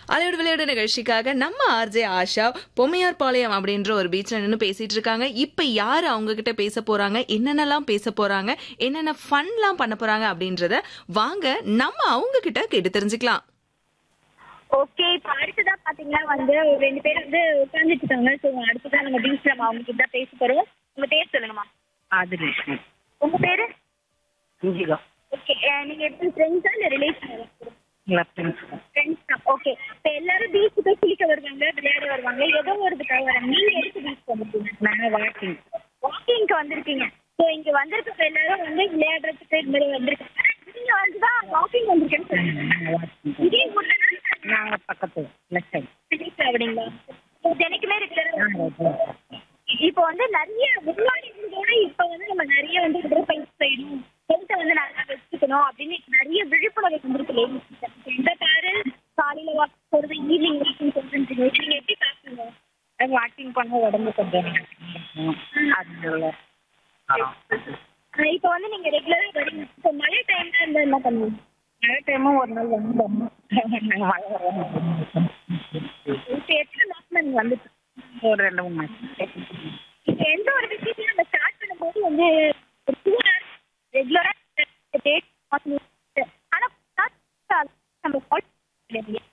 அலையோடு விளையாடு நிகழ்ச்சிக்காக நம்ம ஆர்ஜே ஆஷா பொம்மையார் பாளையம் அப்படின்ற ஒரு பீச்ல நின்று பேசிட்டு இருக்காங்க இப்ப யாரு அவங்க கிட்ட பேச போறாங்க என்னென்னலாம் பேச போறாங்க என்னென்ன ஃபன்லாம் பண்ண போறாங்க அப்படின்றத வாங்க நம்ம அவங்க கிட்ட கேட்டு தெரிஞ்சுக்கலாம் ஓகே இப்போ அடுத்ததா பாத்தீங்கன்னா வந்து ஒரு ரெண்டு பேர் வந்து உட்காந்துட்டு இருக்காங்க ஸோ அடுத்ததா நம்ம பீச்ல நம்ம அவங்க கிட்ட பேச போறோம் உங்க பேர் சொல்லுங்கம்மா ஆதிலட்சுமி உங்க பேரு இஞ்சிகா ஓகே நீங்க எப்படி ஃப்ரெண்ட்ஸா இல்ல ரிலேஷன் இல்லை ஃப்ரெண்ட்ஸ் ஃப்ரெண்ட்ஸ் தான் ஓகே இப்போ எல்லாரும் பீச் போய் குளிக்க வருவாங்க விளையாட வருவாங்க ஏதோ ஒரு இதுக்காக வராங்க நீங்க எதுக்கு பீச் வந்திருக்கீங்க நாங்கள் வாக்கிங் வாக்கிங்க்கு வந்திருக்கீங்க ஸோ இங்க வந்திருக்க எல்லாரும் வந்து விளையாடுறதுக்கு இது மாதிரி வந்திருக்காங்க நீங்க வந்து தான் வாக்கிங் வந்திருக்கேன்னு சொல்லுங்க நாங்கள் வாக்கிங் இதே ஊர்ல நாங்கள் பக்கத்து லெஃப்ட் சைடு அப்படிங்களா ஸோ தினைக்குமே ரெகுலரா இப்போ வந்து நிறைய முன்னாடி இருந்ததோட இப்போ வந்து நம்ம நிறைய வந்து உடற்பயிற்சி செய்யணும் ஹெல்த்தை வந்து நல்லா வச்சுக்கணும் அப்படின்னு நிறைய விழிப்புணர்வு வந்திருக்கு லேடிஸ் எந்த பாரு காலையில வாக் போறது ஈவினிங் வாக்கிங் சொல்றீங்க நீங்க எப்படி பாக்குறீங்க வாக்கிங் பண்ண உடம்பு கொஞ்சம் அதனால இப்போ வந்து நீங்க ரெகுலரா வரீங்க இப்போ மழை டைம்ல இருந்தா என்ன பண்ணுவீங்க மழை டைமும் ஒரு நாள் வந்து நாங்கள் மழை வரோம் இப்போ எத்தனை மாசம் நீங்க வந்துட்டு ஒரு ரெண்டு மூணு மாதம் இப்போ எந்த ஒரு விஷயத்தையும் நம்ம ஸ்டார்ட் பண்ணும்போது வந்து ஒரு டூ ஹவர்ஸ் ரெகுலரா டேட் ஆனா நம்ம follow பண்ண முடியாது.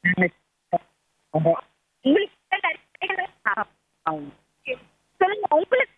உங்களுக்கு நிறைய ஆமாம் சொல்லுங்க உங்களுக்கு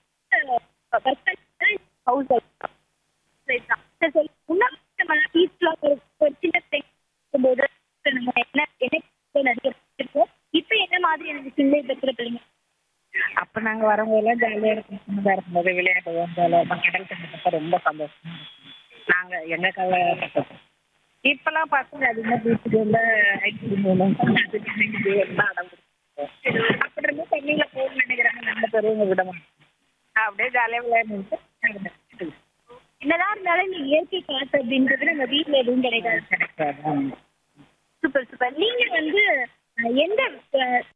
ஹவுஸ் முன்னாடி நம்ம பீஸ்லாம் ஒரு ஒரு சின்ன thing போது நம்ம என்ன என்ன நிறைய இருக்கோம் இப்போ என்ன மாதிரியான விஷயங்கள் இப்போ இருக்கிற பிள்ளைங்க அப்போ நாங்கள் வரும்போதெல்லாம் ஜாலியாக இருக்கும் சின்னதாக இருக்கும்போது விளையாடுவோம் ஜாலியாக கடல் தண்ணி ரொம்ப சந்தோஷமா நாங்கள் எங்கள் காலகட்டத்தில் இப்போல்லாம் பசங்க அதிகமாக பீச்சுக்கு வந்து ஐஸ்கிரீம் வேணும் அது இது எல்லாம் அடம் பிடிச்சிருக்கோம் அப்படி இருந்து தண்ணியில் போகணும்னு நினைக்கிறாங்க நம்ம பெரியவங்க விட மாட்டோம் அப்படியே ஜாலியாக விளையாண்டுட்டு நாங்கள் என்னதான் இருந்தாலும் நீ இயற்கை காசு அப்படின்றது நம்ம வீட்ல எதுவும் கிடைக்காது கிடைக்காது சூப்பர் சூப்பர் நீங்க வந்து அஹ், எந்த